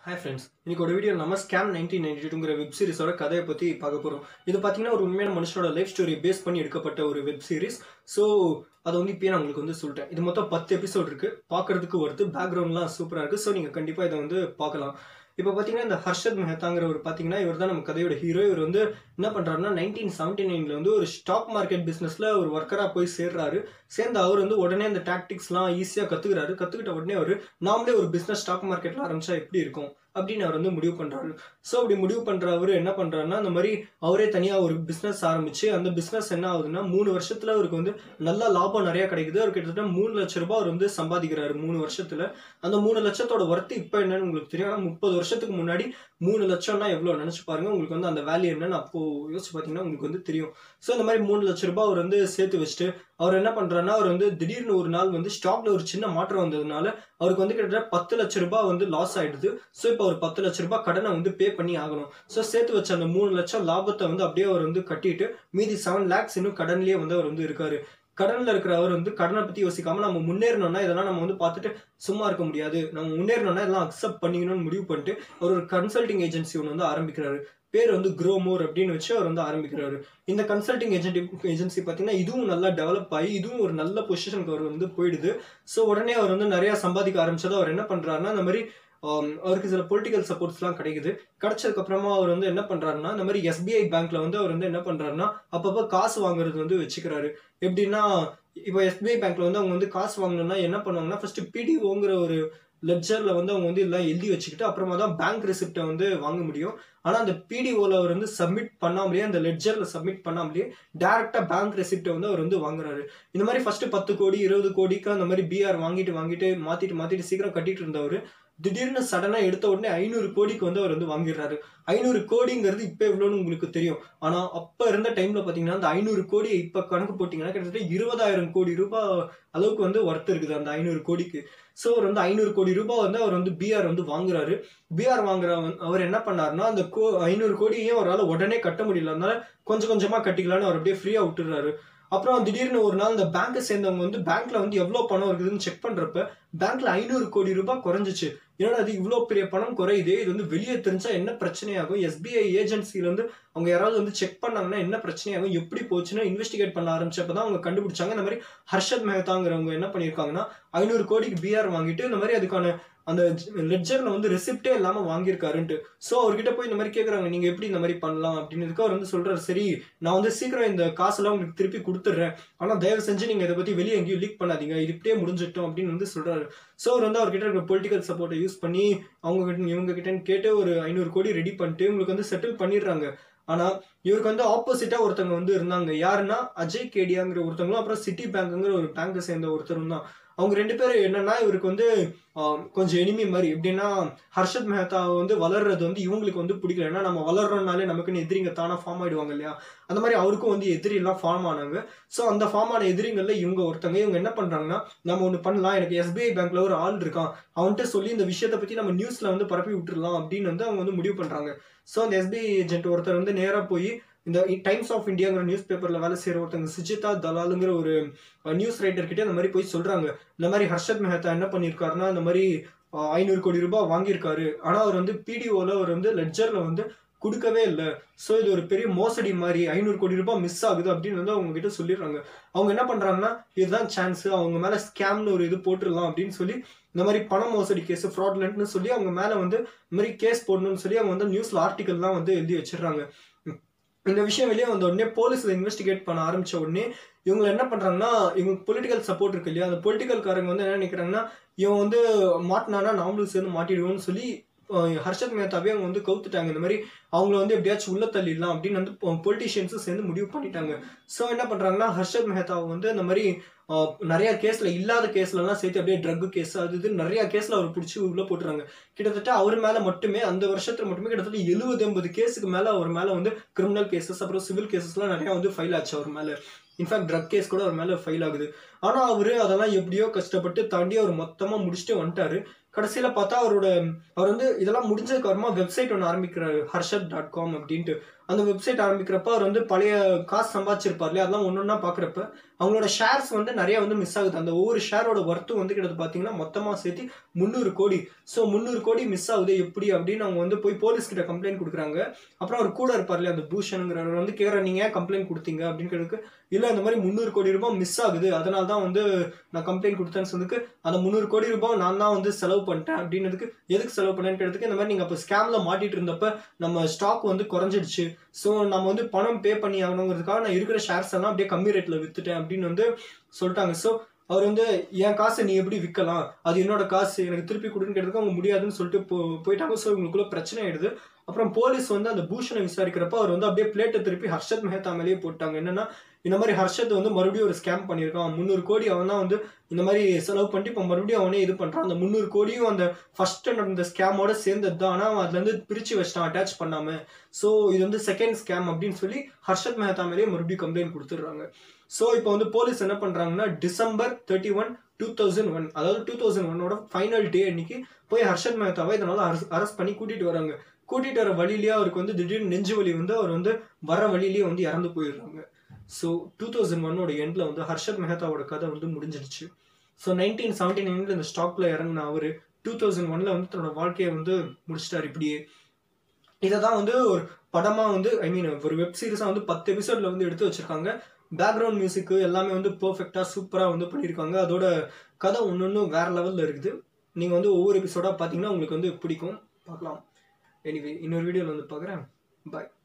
hi friends இன்னைக்கு ஒரு video நம்ம ஸ்கேம் நைன்டீன் நைன்டி டூங்கிற வெப் சீரிஸோட கதையை பற்றி பார்க்க போகிறோம் இது பார்த்தீங்கன்னா ஒரு உண்மையான மனுஷனோட லைஃப் ஸ்டோரி பேஸ் பண்ணி எடுக்கப்பட்ட ஒரு வெப் சீரிஸ் ஸோ அதை வந்து இப்பயே நான் உங்களுக்கு வந்து சொல்லிட்டேன் இது மொத்தம் பத்து எபிசோட் இருக்கு பார்க்கறதுக்கு வருது பேக்ரவுண்ட்லாம் சூப்பராக இருக்கு ஸோ நீங்கள் கண்டிப்பாக இதை வந்து பார்க்கலாம் இப்போ பார்த்தீங்கன்னா இந்த ஹர்ஷத் மெஹத்தாங்கிற ஒரு பார்த்தீங்கன்னா இவர் தான் நம்ம கதையோட ஹீரோ இவர் வந்து என்ன பண்ணுறாருன்னா நைன்டீன் செவன்டி நைனில் வந்து ஒரு ஸ்டாக் மார்க்கெட் பிஸ்னஸில் ஒரு ஒர்க்கராக போய் சேர்றாரு சேர்ந்து அவர் வந்து உடனே அந்த டாக்டிக்ஸ்லாம் ஈஸியாக கற்றுக்கிறாரு கற்றுக்கிட்ட உடனே அவர் நாமளே ஒரு பிஸ்னஸ் ஸ்டாக் மார்க்கெட்டில் ஆரம்பிச்சா எப்படி இருக்கும் அப்படின்னு அவர் வந்து முடிவு பண்ணுறாரு ஸோ அப்படி முடிவு பண்ணுற அவர் என்ன பண்ணுறாருன்னா அந்த மாதிரி அவரே தனியாக ஒரு பிஸ்னஸ் ஆரம்பிச்சு அந்த பிஸ்னஸ் என்ன ஆகுதுன்னா மூணு வருஷத்தில் அவருக்கு வந்து நல்ல லாபம் நிறைய கிடைக்குது அவர் கிட்டத்தட்ட மூணு லட்ச ரூபாய் அவர் வந்து சம்பாதிக்கிறாரு மூணு வருஷத்தில் அந்த மூணு லட்சத்தோட ஒர்த்து இப்போ என்னன்னு உங்களுக்கு தெரியும் ஆனால் முப்பது வருஷத்துக்கு முன்னாடி மூணு லட்சம்னா எவ்வளோ நினச்சி பாருங்க உங்களுக்கு வந்து அந்த வேல்யூ என்னன்னு அப்போ யோசிச்சு பார்த்தீங்கன்னா உங்களுக்கு வந்து தெரியும் ஸோ இந்த மாதிரி மூணு லட்ச ரூபாய் அவர் வந்து சேர்த்து வச்சுட்டு அவர் என்ன பண்ணுறாருன்னா அவர் வந்து திடீர்னு ஒரு நாள் வந்து ஸ்டாக்ல ஒரு சின்ன மாற்றம் வந்ததுனால அவருக்கு வந்து கிட்டத்தட்ட பத்து லட்ச ரூபாய் வந்து லாஸ் ஆயிடுது ஸோ இப்போ ஒரு பத்து லட்ச ரூபாய் கடனை வந்து பே பண்ணி ஆகணும் ஸோ சேர்த்து வச்ச அந்த மூணு லட்சம் லாபத்தை வந்து அப்படியே அவர் வந்து கட்டிட்டு மீதி செவன் லேக்ஸ் இன்னும் கடன்லயே வந்து அவர் வந்து இருக்காரு கடன்ல இருக்கிற அவர் வந்து கடனை பத்தி யோசிக்காம நம்ம முன்னேறணும்னா இதெல்லாம் நம்ம வந்து பார்த்துட்டு சும்மா இருக்க முடியாது நம்ம முன்னேறணும்னா இதெல்லாம் அக்செப்ட் பண்ணிக்கணும்னு முடிவு பண்ணிட்டு அவர் ஒரு கன்சல்டிங் ஏஜென்சி ஒன்று வந்து ஆரம்பிக்கிறாரு பேர் வந்து க்ரோமோர் அப்படின்னு வச்சு அவர் வந்து ஆரம்பிக்கிறாரு இந்த கன்சல்டிங் ஏஜென்ட் ஏஜென்சி பார்த்தீங்கன்னா இதுவும் நல்லா டெவலப் ஆகி இதுவும் ஒரு நல்ல பொசிஷனுக்கு அவர் வந்து போயிடுது ஸோ உடனே அவர் வந்து நிறைய சம்பாதிக்க ஆரம்பிச்சது அவர் என்ன பண்றாருன்னா இந்த மாதிரி அவருக்கு சில பொலிட்டிக்கல் சப்போர்ட்ஸ்லாம் கிடைக்குது கிடைச்சதுக்கு அப்புறமா அவர் வந்து என்ன பண்றாருன்னா இந்த மாதிரி எஸ்பிஐ பேங்க்ல வந்து அவர் வந்து என்ன பண்றாருன்னா அப்பப்போ காசு வாங்குறது வந்து வச்சுக்கிறாரு எப்படின்னா இப்போ எஸ்பிஐ பேங்க்ல வந்து அவங்க வந்து காசு வாங்கணும்னா என்ன பண்ணுவாங்கன்னா ஃபர்ஸ்ட் பிடிஓங்கிற ஒரு லெட்ஜர்ல வந்து அவங்க வந்து எல்லாம் எழுதி வச்சுக்கிட்டு அப்புறமா தான் பேங்க் ரெசிப்டை வந்து வாங்க முடியும் ஆனா அந்த பிடிஓல அவர் வந்து சப்மிட் பண்ணாமலேயே அந்த லெட்ஜர்ல சப்மிட் பண்ணாமலேயே டேரக்டா பேங்க் ரெசிப்டை வந்து அவர் வந்து வாங்குறாரு இந்த மாதிரி ஃபர்ஸ்ட் பத்து கோடி இருபது கோடிக்கு அந்த மாதிரி பிஆர் வாங்கிட்டு வாங்கிட்டு மாத்திட்டு மாத்திட்டு சீக்கிரம் கட்டிட்டு இருந்தவர் திடீர்னு சடனா எடுத்த உடனே ஐநூறு கோடிக்கு வந்து அவர் வந்து வாங்கிடுறாரு ஐநூறு கோடிங்கிறது இப்போ எவ்வளோன்னு உங்களுக்கு தெரியும் ஆனா அப்ப இருந்த டைம்ல பாத்தீங்கன்னா அந்த ஐநூறு கோடியை இப்ப கணக்கு போட்டீங்கன்னா கிட்டத்தட்ட இருபதாயிரம் கோடி ரூபாய் அளவுக்கு வந்து ஒர்த் இருக்குது அந்த ஐநூறு கோடிக்கு ஸோ அவர் வந்து ஐநூறு கோடி ரூபாய் வந்து அவர் வந்து பிஆர் வந்து வாங்குறாரு பிஆர் வாங்குற அவர் என்ன பண்ணாருன்னா அந்த கோ ஐநூறு கோடியையும் அவரால் உடனே கட்ட முடியல அதனால கொஞ்சம் கொஞ்சமா கட்டிக்கலான்னு அவர் அப்படியே ஃப்ரீயா விட்டுறாரு அப்புறம் திடீர்னு ஒரு நாள் இந்த பேங்கை சேர்ந்தவங்க வந்து பேங்க்ல வந்து எவ்வளவு பணம் இருக்குதுன்னு செக் பண்றப்ப பேங்க்ல ஐநூறு கோடி ரூபாய் குறைஞ்சிச்சு ஏன்னா அது இவ்வளவு பெரிய பணம் குறையுது இது வந்து வெளியே தெரிஞ்சா என்ன பிரச்சனையாகும் எஸ்பிஐ ஏஜென்சில வந்து அவங்க யாராவது வந்து செக் பண்ணாங்கன்னா என்ன பிரச்சனையாகும் எப்படி போச்சுன்னா இன்வெஸ்டிகேட் பண்ண ஆரம்பிச்சப்பதான் அவங்க கண்டுபிடிச்சாங்க இந்த மாதிரி ஹர்ஷத் மெஹதாங்கிறவங்க என்ன பண்ணிருக்காங்கன்னா ஐநூறு கோடிக்கு பிஆர் வாங்கிட்டு இந்த மாதிரி அதுக்கான அந்த லெட்ஜர்ல வந்து ரெசிப்டே இல்லாம வாங்கியிருக்காருன்ட்டு ஸோ அவர்கிட்ட போய் இந்த மாதிரி கேட்குறாங்க நீங்க எப்படி இந்த மாதிரி பண்ணலாம் அப்படின்னு அவர் வந்து சொல்றாரு சரி நான் வந்து சீக்கிரம் இந்த காசெல்லாம் உங்களுக்கு திருப்பி கொடுத்துட்றேன் ஆனா தயவு செஞ்சு நீங்க இதை பத்தி வெளியே எங்கேயும் லீக் பண்ணாதீங்க இது இப்படியே முடிஞ்சிட்டோம் அப்படின்னு வந்து சொல்றாரு ஸோ அவர் வந்து அவர்கிட்ட இருக்க பொலிட்டிக்கல் சப்போர்ட்டை யூஸ் பண்ணி அவங்க கிட்ட இவங்க கிட்ட கேட்டு ஒரு ஐநூறு கோடி ரெடி பண்ணிட்டு உங்களுக்கு வந்து செட்டில் பண்ணிடுறாங்க ஆனா இவருக்கு வந்து ஆப்போசிட்டா ஒருத்தவங்க வந்து இருந்தாங்க யாருன்னா அஜய் கேடியாங்கிற ஒருத்தவங்களும் அப்புறம் சிட்டி பேங்க்குங்கிற ஒரு பேங்கை சேர்ந்த ஒருத்தரும் தான் அவங்க ரெண்டு பேரும் என்னன்னா இவருக்கு வந்து கொஞ்சம் எனிமி மாதிரி எப்படின்னா ஹர்ஷத் மெஹதா வந்து வளர்றது வந்து இவங்களுக்கு வந்து பிடிக்கல ஏன்னா நம்ம வளர்றோம்னாலே நமக்குன்னு எதிரிங்க தானே ஃபார்ம் ஆயிடுவாங்க இல்லையா அந்த மாதிரி அவருக்கும் வந்து எதிரி எல்லாம் ஃபார்ம் ஆனாங்க ஸோ அந்த ஃபார்ம் ஆன எதிரிகள்ல இவங்க ஒருத்தங்க இவங்க என்ன பண்றாங்கன்னா நம்ம ஒன்று பண்ணலாம் எனக்கு எஸ்பிஐ பேங்க்ல ஒரு ஆள் இருக்கான் அவன்கிட்ட சொல்லி இந்த விஷயத்தை பத்தி நம்ம நியூஸ்ல வந்து பரப்பி விட்டுறலாம் அப்படின்னு வந்து அவங்க வந்து முடிவு பண்றாங்க ஸோ அந்த எஸ்பிஐ ஏஜென்ட் ஒருத்தர் வந்து நேராக போய் இந்த டைம்ஸ் ஆஃப் இந்தியாங்கிற நியூஸ் பேப்பர்ல வேலை செய்யற ஒருத்தங்க சுஜிதா தலாலுங்கிற ஒரு நியூஸ் ரைட்டர் கிட்ட இந்த மாதிரி போய் சொல்றாங்க இந்த மாதிரி ஹர்ஷத் மெஹதா என்ன பண்ணிருக்காருன்னா இந்த மாதிரி ஐநூறு கோடி ரூபாய் வாங்கியிருக்காரு ஆனா அவர் வந்து பிடிஓல அவர் வந்து லெட்ஜர்ல வந்து கொடுக்கவே இல்லை ஸோ இது ஒரு பெரிய மோசடி மாதிரி ஐநூறு கோடி ரூபாய் மிஸ் ஆகுது அப்படின்னு வந்து அவங்க கிட்ட சொல்லிடுறாங்க அவங்க என்ன பண்றாங்கன்னா இதுதான் சான்ஸ் அவங்க மேல ஸ்கேம்னு ஒரு இது போட்டுடலாம் அப்படின்னு சொல்லி இந்த மாதிரி பண மோசடி கேஸ் ஃப்ராட்லண்ட்னு சொல்லி அவங்க மேல வந்து இந்த மாதிரி கேஸ் போடணும்னு சொல்லி அவங்க வந்து நியூஸ்ல ஆர்டிகல்லாம் வந்து எழுதி வச்சிடுறாங்க இந்த விஷயம் வெளியே வந்த உடனே போலீஸ்ல இன்வெஸ்டிகேட் பண்ண ஆரம்பிச்ச உடனே இவங்க என்ன பண்றாங்கன்னா இவங்க பொலிட்டிக்கல் சப்போர்ட் இருக்கு இல்லையா அந்த பொலிட்டிக்கல் காரங்க வந்து என்ன நினைக்கிறாங்கன்னா இவன் வந்து மாட்டினானா நாமளும் சேர்ந்து மாட்டிடுவோம்னு சொல்லி ஹர்ஷத் மேத்தாவே அவங்க வந்து கவுத்துட்டாங்க இந்த மாதிரி அவங்கள வந்து எப்படியாச்சும் உள்ள தள்ளிடலாம் அப்படின்னு வந்து பொலிட்டிஷியன்ஸும் சேர்ந்து முடிவு பண்ணிட்டாங்க ஸோ என்ன பண்றாங்கன்னா ஹர்ஷத் மெஹதாவை வந்து இந்த மாதிரி நிறைய கேஸ்ல இல்லாத கேஸ்ல எல்லாம் சேர்த்து அப்படியே ட்ரக் கேஸ் அது இது நிறைய கேஸ்ல அவர் பிடிச்சி உள்ள போட்டுறாங்க கிட்டத்தட்ட அவர் மேல மட்டுமே அந்த வருஷத்துல மட்டுமே கிட்டத்தட்ட எழுபது எண்பது கேஸுக்கு மேல அவர் மேல வந்து கிரிமினல் கேசஸ் அப்புறம் சிவில் கேசஸ்லாம் நிறைய வந்து ஃபைல் ஆச்சு அவர் மேல இன்ஃபேக்ட் ட்ரக் கேஸ் கூட அவர் மேல ஃபைல் ஆகுது ஆனா அவரு அதெல்லாம் எப்படியோ கஷ்டப்பட்டு தாண்டி அவர் மொத்தமா முடிச்சுட்டு வந்துட்டாரு கடைசியில பார்த்தா அவரோட அவர் வந்து இதெல்லாம் முடிஞ்சதுக்கு அப்புறமா வெப்சைட் ஒன்று ஆரம்பிக்கிறாரு ஹர்ஷத் டாட் காம் அப்படின்ட்டு அந்த வெப்சைட் ஆரம்பிக்கிறப்ப அவர் வந்து பழைய காசு சம்பாதிச்சிருப்பார் இல்லையா அதெல்லாம் ஒன்று ஒன்றா பார்க்குறப்ப அவங்களோட ஷேர்ஸ் வந்து நிறைய வந்து மிஸ் ஆகுது அந்த ஒவ்வொரு ஷேரோட ஒர்த்து வந்து கிட்ட பார்த்தீங்கன்னா மொத்தமாக சேர்த்து முந்நூறு கோடி ஸோ முந்நூறு கோடி மிஸ் ஆகுது எப்படி அப்படின்னு அவங்க வந்து போய் போலீஸ் கிட்ட கம்ப்ளைண்ட் கொடுக்குறாங்க அப்புறம் அவர் கூட இருப்பார் இல்லையா அந்த பூஷனுங்கிறவர் வந்து கேட்குற நீங்கள் ஏன் கம்ப்ளைண்ட் கொடுத்தீங்க அப்படின்னு கேட்க இல்லை இந்த மாதிரி முந்நூறு கோடி ரூபாய் மிஸ் ஆகுது அதனால தான் வந்து நான் கம்ப்ளைண்ட் கொடுத்தேன்னு சொன்னதுக்கு அந்த முந்நூறு கோடி ரூபாய் நான் தான் வந்து செலவு பண்ணிட்டேன் அப்படின்னதுக்கு எதுக்கு செலவு பண்ணேன்னு கேட்டதுக்கு இந்த மாதிரி நீங்கள் அப்போ ஸ்கேமில் மாட்டிட்டு இருந்தப்ப நம்ம ஸ்டாக் வந்து குறைஞ்சிடுச்சு ஸோ நம்ம வந்து பணம் பே பண்ணி ஆகணுங்கிறதுக்காக நான் இருக்கிற ஷேர்ஸ் எல்லாம் அப்படியே கம்மி ரேட்டில் வித்துட்டேன் அப்படின்னு வந்து சொல்லிட்டாங்க ஸோ அவர் வந்து என் காசை நீ எப்படி விற்கலாம் அது என்னோட காசு எனக்கு திருப்பி கொடுன்னு கேட்டதுக்கு அவங்க முடியாதுன்னு சொல்லிட்டு போ போயிட்டாங்க ஸோ இவங்களுக்குள்ள பிரச்சனை ஆயிடுது அப்புறம் போலீஸ் வந்து அந்த பூஷனை விசாரிக்கிறப்ப அவர் வந்து அப்படியே பிளேட்டை திருப்பி ஹர்ஷத் மெஹதா மேலேயே போட்டாங்க என்னன்னா இந்த மாதிரி ஹர்ஷத் வந்து மறுபடியும் ஒரு ஸ்கேம் பண்ணியிருக்கான் முந்நூறு கோடி அவன் தான் வந்து இந்த மாதிரி செலவு பண்ணிட்டு இப்போ மறுபடியும் அவனே இது பண்ணுறான் அந்த முந்நூறு கோடியும் அந்த ஃபர்ஸ்ட் அந்த ஸ்கேமோட சேர்ந்தது தான் ஆனால் அவன் அதுலேருந்து பிரித்து வச்சிட்டான் அட்டாச் பண்ணாமல் ஸோ இது வந்து செகண்ட் ஸ்கேம் அப்படின்னு சொல்லி ஹர்ஷத் மெஹதா மேலேயே மறுபடியும் கம்ப்ளைண்ட் கொடுத்துட்றாங்க ஸோ இப்போ வந்து போலீஸ் என்ன பண்ணுறாங்கன்னா December thirty one two thousand one அதாவது டூ தௌசண்ட் ஒன்னோட ஃபைனல் டே அன்னைக்கு போய் ஹர்ஷத் மேத்தாவை இதனால அரெஸ்ட் பண்ணி கூட்டிட்டு வராங்க கூட்டிட்டு வர வழியிலேயே அவருக்கு வந்து திடீர்னு நெஞ்சு வலி வந்து அவர் வந்து வர வழியிலேயே வந்து இறந்து போயிடுறாங்க ஸோ டூ தௌசண்ட் ஒன்னோட எண்டில் வந்து ஹர்ஷத் மெஹதாவோட கதை வந்து முடிஞ்சிடுச்சு ஸோ நைன்டீன் செவன்டி நைனில் இந்த ஸ்டாக்ல இறங்கின அவர் டூ தௌசண்ட் ஒன்ல வந்து தன்னோட வாழ்க்கையை வந்து முடிச்சிட்டார் இப்படியே இதை தான் வந்து ஒரு படமாக வந்து ஐ மீன் ஒரு வெப் சீரிஸாக வந்து பத்து எபிசோட்ல வந்து எடுத்து வச்சிருக்காங்க பேக்ரவுண்ட் மியூசிக்கு எல்லாமே வந்து பர்ஃபெக்டாக சூப்பராக வந்து பண்ணியிருக்காங்க அதோட கதை ஒன்று ஒன்று வேற லெவலில் இருக்குது நீங்கள் வந்து ஒவ்வொரு எபிசோடாக பார்த்தீங்கன்னா உங்களுக்கு வந்து பிடிக்கும் பார்க்கலாம் எனிவே இன்னொரு வீடியோவில் வந்து பார்க்குறேன் பாய்